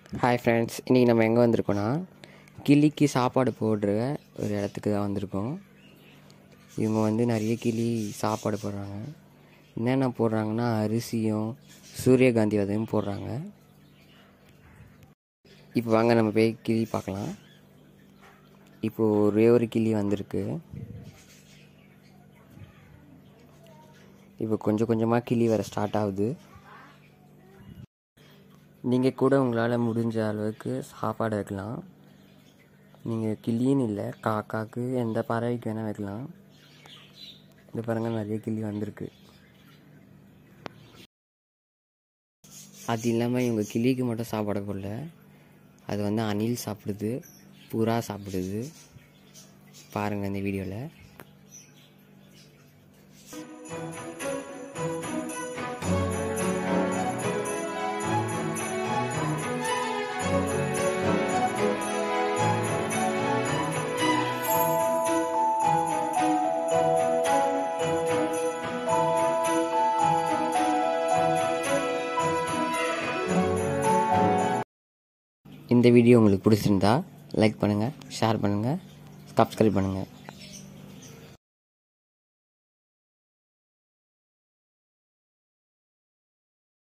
hi friends இன்றைக்கி நம்ம எங்கே வந்திருக்கோன்னா கிளிக்கு சாப்பாடு போடுற ஒரு இடத்துக்கு தான் வந்திருக்கோம் இவங்க வந்து நிறைய கிளி சாப்பாடு போடுறாங்க என்னென்ன போடுறாங்கன்னா அரிசியும் சூரியகாந்தி விதையும் போடுறாங்க இப்போ வாங்க நம்ம போய் கிளி பார்க்கலாம் இப்போது ஒரே ஒரு கிளி வந்திருக்கு இப்போ கொஞ்சம் கொஞ்சமாக கிளி வர ஸ்டார்ட் ஆகுது நீங்கள் கூட உங்களால் முடிஞ்ச அளவுக்கு சாப்பாடு வைக்கலாம் நீங்கள் கிளின்னு இல்லை காக்காக்கு எந்த பறவைக்கு வேணால் வைக்கலாம் இந்த பாருங்கள் நிறைய கிளி வந்திருக்கு அது இல்லாமல் இவங்க கிளிக்கு மட்டும் சாப்பாடு போடல அது வந்து அணில் சாப்பிடுது புறா சாப்பிடுது பாருங்கள் இந்த வீடியோவில் இந்த வீடியோ உங்களுக்கு பிடிச்சிருந்தா லைக் பண்ணுங்கள் ஷேர் பண்ணுங்கள் சப்ஸ்கிரைப் பண்ணுங்கள்